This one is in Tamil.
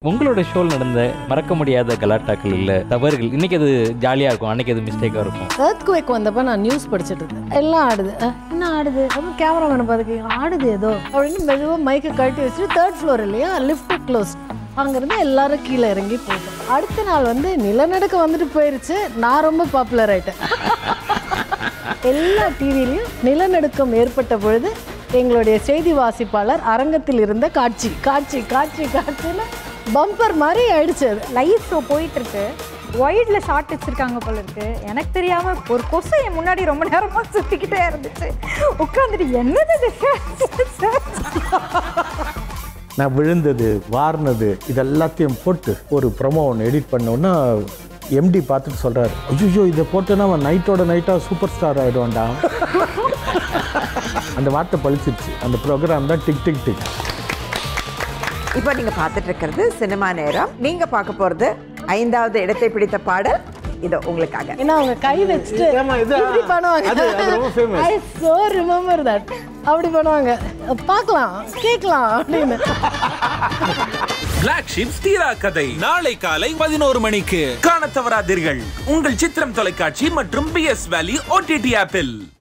உங்களோட ஷோல் நடந்த மறக்க முடியாத கலாட்டாக்கள் இல்ல தவறுகள் இன்னைக்கு அது ஜாலியா இருக்கும் அன்னைக்கு அது மிஸ்டேக்கா இருக்கும் earthquake வந்தப்ப நான் நியூஸ் படிச்சுட்டு இருந்தேன் எல்லாம் ஆடுது அஹ், என்ன ஆடுது அப்புறம் கேமராமேனை பார்த்துக்கீங்க ஆடுது ஏதோ அப்படின்னு மெதுவாக மைக்கை கழட்டி வச்சுட்டு தேர்ட் ஃப்ளோர் இல்லையா லிஃப்ட் க்ளோஸ் அங்கேருந்து எல்லாரும் கீழே இறங்கி போயிட்டோம் அடுத்த நாள் வந்து நிலநடுக்க வந்துட்டு போயிருச்சு நான் ரொம்ப பாப்புலர் ஆயிட்டேன் எல்லா டிவிலையும் நிலநடுக்கம் ஏற்பட்ட பொழுது எங்களுடைய செய்தி வாசிப்பாளர் அரங்கத்தில் இருந்த காட்சி காட்சி காட்சி காட்சின்னு பம்பர் மாதிரி ஆயிடுச்சு அது லைவ் ஷோ போயிட்டு இருக்கு ஒயிட்ல ஷார்ட் வச்சிருக்காங்க போல இருக்கு எனக்கு தெரியாம ஒரு கொசு என் முன்னாடி ரொம்ப நேரமா சுத்திக்கிட்டே இருந்துச்சு உட்காந்துட்டு என்னது இது நான் விழுந்தது வார்னது இது எல்லாத்தையும் போட்டு ஒரு ப்ரொமோ ஒன்று எடிட் பண்ணோன்னா எம்டி பார்த்துட்டு சொல்கிறாரு ஐயோ இதை போட்டோன்னா அவன் நைட்டோட நைட்டாக சூப்பர் ஸ்டார் ஆகிடுவான்டா அந்த வார்த்தை பழிச்சிருச்சு அந்த ப்ரோக்ராம் தான் டிக் டிக் டிக் இப்போ நீங்க பார்த்துட்டு இருக்கிறது சினிமா நேரம் நீங்க பார்க்க போறது ஐந்தாவது இடத்தை பிடித்த பாடல் இதோ உங்களுக்காக ஏன்னா அவங்க கை வச்சுட்டு ஆமா, இது, இப்படி பண்ணுவாங்க அது- அது ரொம்ப famous. I so remember that அப்படி பண்ணுவாங்க பார்க்கலாம் கேட்கலாம் அப்படின்னு பிளாக் ஷிப் தீரா கதை நாளை காலை பதினோரு மணிக்கு காணத் தவறாதீர்கள் உங்கள் சித்திரம் தொலைக்காட்சி மற்றும் பி எஸ் வேலி ஓடிடி ஆப்பில்